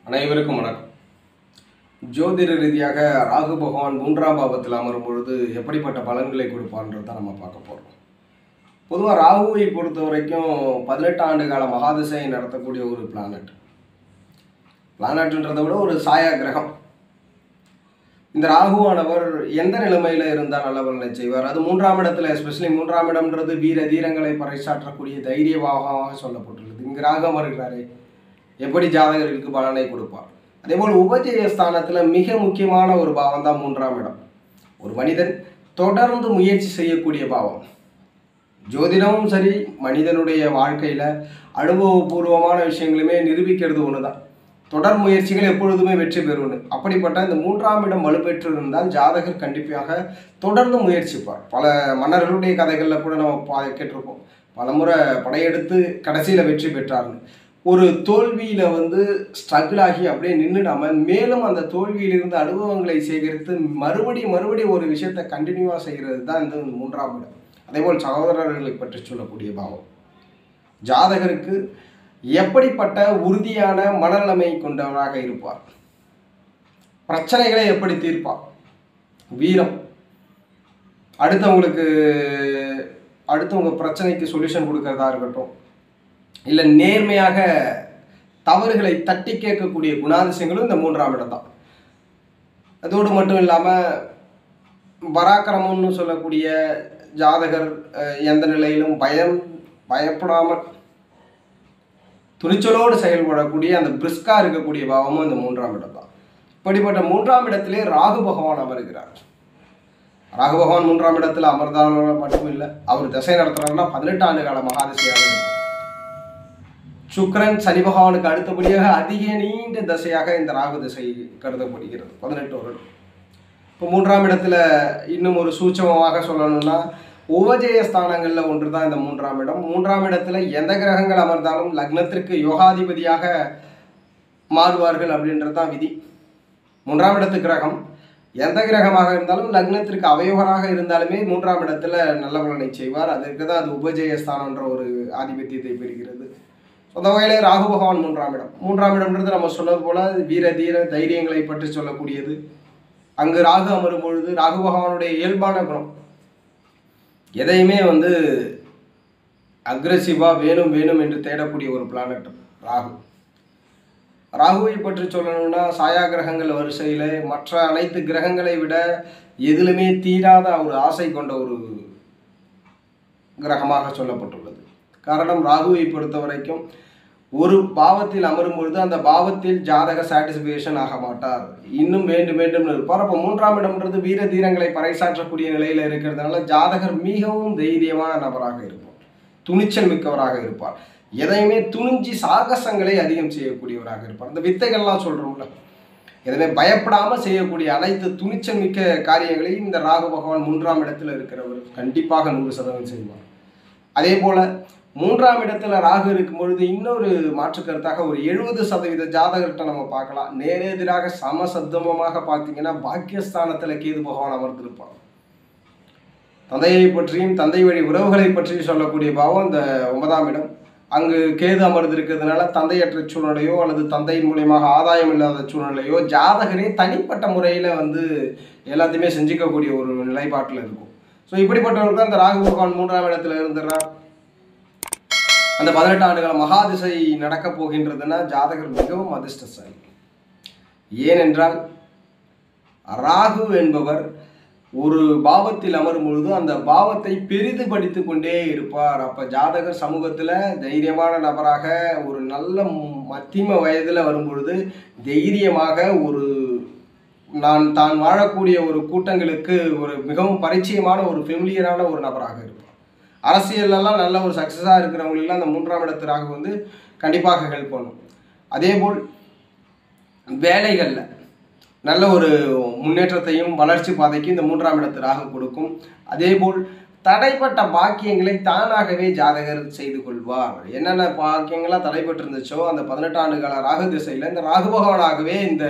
அனைவருக்கும் வணக்கம் ஜோதிட ரீதியாக ராகு பகவான் மூன்றாம் பாவத்தில் அமரும் பொழுது எப்படிப்பட்ட பலன்களை கொடுப்பான்றதை நம்ம பார்க்க போகிறோம் பொதுவாக ராகுவை பொறுத்த வரைக்கும் பதினெட்டு ஆண்டு கால மகாதிசையை நடத்தக்கூடிய ஒரு பிளானட் பிளானட்ன்றதை விட ஒரு சாயா கிரகம் இந்த ராகுவானவர் எந்த நிலைமையில் இருந்தால் நல்ல பலனை செய்வார் அது மூன்றாம் இடத்துல எஸ்பெஷலி மூன்றாம் இடம்ன்றது வீர தீரங்களை பறைசாற்றக்கூடிய தைரிய பாவமாக சொல்லப்பட்டுள்ளது இங்கு ராகு அமர்கிறாரே எப்படி ஜாதகர்களுக்கு பலனை கொடுப்பார் அதேபோல் உபஜய ஸ்தானத்தில் மிக முக்கியமான ஒரு பாவம் தான் மூன்றாம் இடம் ஒரு மனிதன் தொடர்ந்து முயற்சி செய்யக்கூடிய பாவம் ஜோதிடமும் சரி மனிதனுடைய வாழ்க்கையில் அனுபவபூர்வமான விஷயங்களுமே நிரூபிக்கிறது ஒன்று தான் தொடர் முயற்சிகள் எப்பொழுதுமே வெற்றி பெறுவது அப்படிப்பட்ட இந்த மூன்றாம் இடம் வலுப்பெற்று இருந்தால் ஜாதகர் கண்டிப்பாக தொடர்ந்து முயற்சிப்பார் பல மன்னர்களுடைய கதைகளில் கூட நம்ம பா கேட்டிருப்போம் பல முறை படையெடுத்து கடைசியில் வெற்றி பெற்றார்னு ஒரு தோல்வியில் வந்து ஸ்ட்ரகிள் ஆகி அப்படியே நின்றுடாம மேலும் அந்த தோல்வியிலிருந்து அனுபவங்களை சேகரித்து மறுபடியும் மறுபடியும் ஒரு விஷயத்தை கண்டினியூவாக செய்கிறது தான் இந்த மூன்றாம் இடம் அதேபோல் சகோதரர்களை பற்றி சொல்லக்கூடிய பாவம் ஜாதகருக்கு எப்படிப்பட்ட உறுதியான மனநிலைமை கொண்டவராக இருப்பார் பிரச்சனைகளை எப்படி தீர்ப்பார் வீரம் அடுத்தவங்களுக்கு அடுத்தவங்க பிரச்சனைக்கு சொல்யூஷன் கொடுக்கறதா இருக்கட்டும் இல்லை நேர்மையாக தவறுகளை தட்டி கேட்கக்கூடிய குணாதிசயங்களும் இந்த மூன்றாம் இடம் தான் அதோடு மட்டும் இல்லாமல் பராக்கிரமம்னு சொல்லக்கூடிய ஜாதகர் அஹ், எந்த நிலையிலும் பயம் பயப்படாமல் துணிச்சலோடு செயல்படக்கூடிய அந்த பிரிஸ்கா இருக்கக்கூடிய பாவமும் இந்த மூன்றாம் இடம் தான் இப்படிப்பட்ட மூன்றாம் இடத்திலே ராகு பகவான் அமர்கிறார் ராகு பகவான் மூன்றாம் இடத்துல அமர்ந்தாலும் மட்டும் இல்லை அவர் திசை நடத்துறாருன்னா பதினெட்டு ஆண்டு கால மகாதிசையாக இருக்கும் சுக்கிரன் சனி பகவானுக்கு அடுத்தபடியாக அதிக நீண்ட திசையாக இந்த ராகு திசை கருதப்படுகிறது பதினெட்டு வருடம் இப்போ மூன்றாம் இடத்துல இன்னும் ஒரு சூட்சமமாக சொல்லணும்னா உபஜய ஸ்தானங்களில் ஒன்று தான் இந்த மூன்றாம் இடம் மூன்றாம் இடத்துல எந்த கிரகங்கள் அமர்ந்தாலும் லக்னத்திற்கு யோகாதிபதியாக மாறுவார்கள் அப்படின்றது தான் விதி மூன்றாம் இடத்து கிரகம் எந்த கிரகமாக இருந்தாலும் லக்னத்திற்கு அவயவராக இருந்தாலுமே மூன்றாம் இடத்துல நல்ல பலனை செய்வார் அதற்கு தான் அது உபஜய ஸ்தானம்ன்ற ஒரு ஆதிபத்தியத்தை பெறுகிறது அந்த வகையிலே ராகு பகவான் மூன்றாம் இடம் மூன்றாம் இடம்ன்றது நம்ம சொன்னது போல வீர தீர தைரியங்களை பற்றி சொல்லக்கூடியது அங்கு ராகு அமரும் பொழுது ராகு பகவானுடைய இயல்பான குணம் எதையுமே வந்து அக்ரெசிவாக வேணும் வேணும் என்று தேடக்கூடிய ஒரு பிளானட் ராகு ராகுவை பற்றி சொல்லணும்னா சாயா கிரகங்கள் வரிசையில் மற்ற அனைத்து கிரகங்களை விட எதிலுமே தீராத ஒரு ஆசை கொண்ட ஒரு கிரகமாக சொல்லப்பட்டுள்ளது காரணம் ராகுவை பொறுத்த வரைக்கும் ஒரு பாவத்தில் அமரும் பொழுது அந்த பாவத்தில் ஜாதக சாட்டிஸ்ஃபேக்ஷன் ஆக மாட்டார் இன்னும் வேண்டும் வேண்டும் இருப்பார் அப்போ மூன்றாம் இடம்ன்றது வீர தீரங்களை பறைசாற்றக்கூடிய நிலையில் இருக்கிறதுனால ஜாதகர் மிகவும் தைரியமான நபராக இருப்பார் துணிச்சல் மிக்கவராக இருப்பார் எதையுமே துணிஞ்சி சாகசங்களை அதிகம் செய்யக்கூடியவராக இருப்பார் இந்த வித்தைகள்லாம் சொல்கிறோம்ல எதுவுமே பயப்படாமல் செய்யக்கூடிய அனைத்து துணிச்சல் மிக்க காரியங்களையும் இந்த ராகு பகவான் மூன்றாம் இடத்துல இருக்கிறவர் கண்டிப்பாக நூறு சதவீதம் செய்வார் அதே போல மூன்றாம் இடத்துல ராகு இருக்கும் பொழுது இன்னொரு மாற்று கருத்தாக ஒரு எழுபது சதவீத ஜாதகர்கிட்ட நம்ம பார்க்கலாம் நேரெதிராக சமசப்தமமாக பார்த்தீங்கன்னா பாக்கியஸ்தானத்தில் கேது பகவான் அமர்ந்திருப்பார் தந்தையை பற்றியும் தந்தை வழி உறவுகளை பற்றியும் சொல்லக்கூடிய பாவம் இந்த ஒன்பதாம் இடம் அங்கு கேது அமர்ந்திருக்கிறதுனால தந்தையற்ற சூழ்நிலையோ அல்லது தந்தையின் மூலியமாக ஆதாயம் இல்லாத சூழ்நிலையோ ஜாதகரே தனிப்பட்ட முறையில் வந்து எல்லாத்தையுமே செஞ்சுக்கக்கூடிய ஒரு நிலைப்பாட்டில் இருக்கும் ஸோ இப்படிப்பட்டவர்கள் தான் இந்த ராகு பகவான் மூன்றாம் இடத்துல இருந்துடுறார் அந்த பதினெட்டு ஆண்டுகால மகாதிசை நடக்கப் போகின்றதுன்னா ஜாதகர் மிகவும் அதிர்ஷ்டசாலி ஏனென்றால் ராகு என்பவர் ஒரு பாவத்தில் அமரும் பொழுது அந்த பாவத்தை பெரிதுபடுத்தி கொண்டே இருப்பார் அப்ப ஜாதகர் சமூகத்துல தைரியமான நபராக ஒரு நல்ல மத்திம வயதுல வரும் பொழுது தைரியமாக ஒரு நான் தான் வாழக்கூடிய ஒரு கூட்டங்களுக்கு ஒரு மிகவும் பரிச்சயமான ஒரு ஃபெமிலியரான ஒரு நபராக இருப்பார் அரசியல்லலாம் நல்ல ஒரு சக்ஸஸாக இருக்கிறவங்களுக்கெல்லாம் அந்த மூன்றாம் இடத்து ராகு வந்து கண்டிப்பாக ஹெல்ப் பண்ணும் அதேபோல் வேலைகளில் நல்ல ஒரு முன்னேற்றத்தையும் வளர்ச்சி பாதைக்கு இந்த மூன்றாம் இடத்து ராகு கொடுக்கும் அதேபோல் தடைப்பட்ட பாக்கியங்களை தானாகவே ஜாதகர் செய்து கொள்வார் என்னென்ன பாக்கியங்கள்லாம் தடைப்பட்டு இருந்துச்சோ அந்த பதினெட்டு ஆண்டு கால ராகு திசையில் இந்த ராகு பகவானாகவே இந்த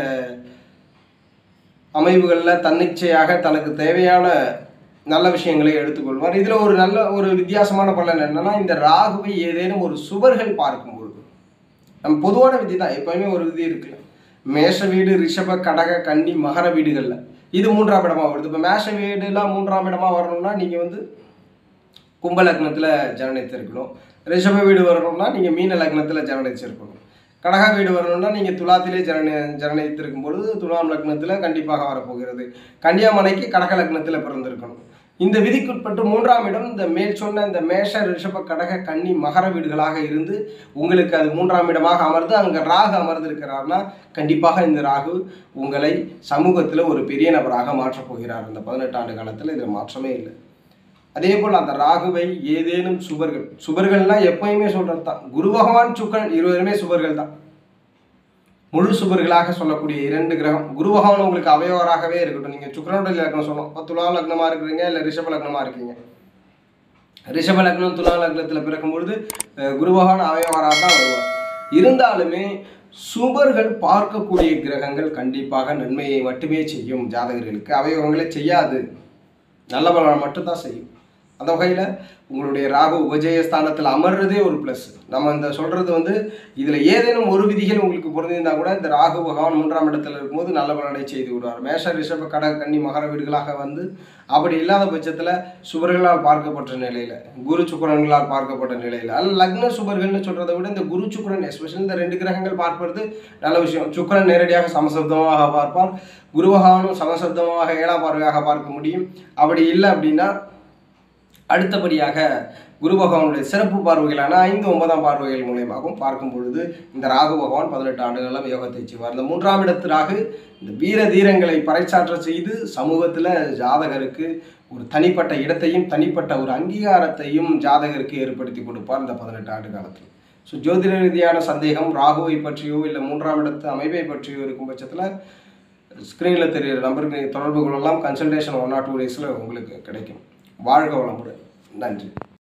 அமைவுகளில் தன்னிச்சையாக தனக்கு தேவையான நல்ல விஷயங்களை எடுத்துக்கொள்வார் இதில் ஒரு நல்ல ஒரு வித்தியாசமான பலன் என்னன்னா இந்த ராகுவை ஏதேனும் ஒரு சுவர்கள் பார்க்கும் பொழுது நம்ம பொதுவான விதி தான் எப்பயுமே ஒரு விதி இருக்குல்ல மேஷ வீடு ரிஷப கடக கன்னி மகர வீடுகளில் இது மூன்றாம் இடமா வருது இப்போ மேஷ வீடுலாம் மூன்றாம் இடமா வரணும்னா நீங்கள் வந்து கும்ப லக்னத்தில் ஜனனித்திருக்கணும் ரிஷப வீடு வரணும்னா நீங்கள் மீன லக்னத்தில் ஜனனிச்சிருக்கணும் கடக வீடு வரணும்னா நீங்கள் துலாத்திலே ஜனனி ஜனனித்திருக்கும் பொழுது துலாம் லக்னத்தில் கண்டிப்பாக வரப்போகிறது கன்னியாமனைக்கு கடக லக்னத்தில் பிறந்திருக்கணும் இந்த விதிக்குட்பட்டு மூன்றாம் இடம் இந்த மேல் சொன்ன இந்த மேஷ ரிஷப கடக கன்னி மகர வீடுகளாக இருந்து உங்களுக்கு அது மூன்றாம் இடமாக அமர்ந்து அங்கே ராகு அமர்ந்திருக்கிறார்னா கண்டிப்பாக இந்த ராகு உங்களை சமூகத்தில் ஒரு பெரிய நபராக மாற்றப் போகிறார் இந்த பதினெட்டு ஆண்டு காலத்தில் இதில் மாற்றமே இல்லை அதே போல் அந்த ராகுவை ஏதேனும் சுபர்கள் சுபர்கள்னா எப்பயுமே சொல்றது தான் குரு பகவான் சுக்கரன் இருவருமே சுபர்கள் தான் முழு சுபர்களாக சொல்லக்கூடிய இரண்டு கிரகம் குரு பகவான் உங்களுக்கு அவயவராகவே இருக்கட்டும் நீங்கள் சுக்கரனுடைய லக்னம் சொல்லணும் இப்போ துலா லக்னமாக இருக்கிறீங்க இல்லை ரிஷப லக்னமாக இருக்கீங்க ரிஷப லக்னம் துலா லக்னத்தில் பிறக்கும் பொழுது அஹ், குரு பகவான் அவயவராக தான் வருவார் இருந்தாலுமே சுபர்கள் பார்க்கக்கூடிய கிரகங்கள் கண்டிப்பாக நன்மையை மட்டுமே செய்யும் ஜாதகர்களுக்கு அவயவங்களை செய்யாது நல்ல பலன் மட்டும்தான் செய்யும் அந்த வகையில் உங்களுடைய ராகு உபஜயஸ்தானத்தில் அமர்றதே ஒரு ப்ளஸ் நம்ம இந்த சொல்கிறது வந்து இதில் ஏதேனும் ஒரு விதிகள் உங்களுக்கு பொருந்திருந்தா கூட இந்த ராகு பகவான் மூன்றாம் இடத்துல இருக்கும்போது நல்ல பலனை செய்து விடுவார் மேஷ ரிஷப கட கன்னி மகர வீடுகளாக வந்து அப்படி இல்லாத பட்சத்தில் சுபர்களால் பார்க்கப்பட்ட நிலையில் குரு சுக்கரன்களால் பார்க்கப்பட்ட நிலையில் அல்ல லக்ன சுபர்கள்னு சொல்கிறத விட இந்த குரு சுக்கரன் எஸ்பெஷலி இந்த ரெண்டு கிரகங்கள் பார்ப்பது நல்ல விஷயம் சுக்கரன் நேரடியாக சமசப்தமாக பார்ப்பார் குரு பகவானும் சமசப்தமாக ஏழாம் பார்வையாக பார்க்க முடியும் அப்படி இல்லை அப்படின்னா அடுத்தபடியாக குரு பகவானுடைய சிறப்பு பார்வைகளான ஐந்து ஒன்பதாம் பார்வைகள் மூலியமாகவும் பார்க்கும் பொழுது இந்த ராகு பகவான் பதினெட்டு ஆண்டுகளும் யோகத்தை செய்வார் இந்த மூன்றாம் இடத்து ராகு இந்த வீர தீரங்களை பறைசாற்ற செய்து சமூகத்தில் ஜாதகருக்கு ஒரு தனிப்பட்ட இடத்தையும் தனிப்பட்ட ஒரு அங்கீகாரத்தையும் ஜாதகருக்கு ஏற்படுத்தி கொடுப்பார் இந்த பதினெட்டு ஆண்டு காலத்தில் ஸோ ஜோதிட ரீதியான சந்தேகம் ராகுவை பற்றியோ இல்லை மூன்றாம் இடத்து அமைப்பை பற்றியோ இருக்கும் பட்சத்தில் ஸ்க்ரீனில் தெரியிற நம்பருக்கு நீங்கள் தொடர்பு கொள்ளலாம் கன்சல்டேஷன் ஒன் ஆர் டூ டேஸில் உங்களுக்கு கிடைக்கும் வாழ்க வளமுடன் நன்றி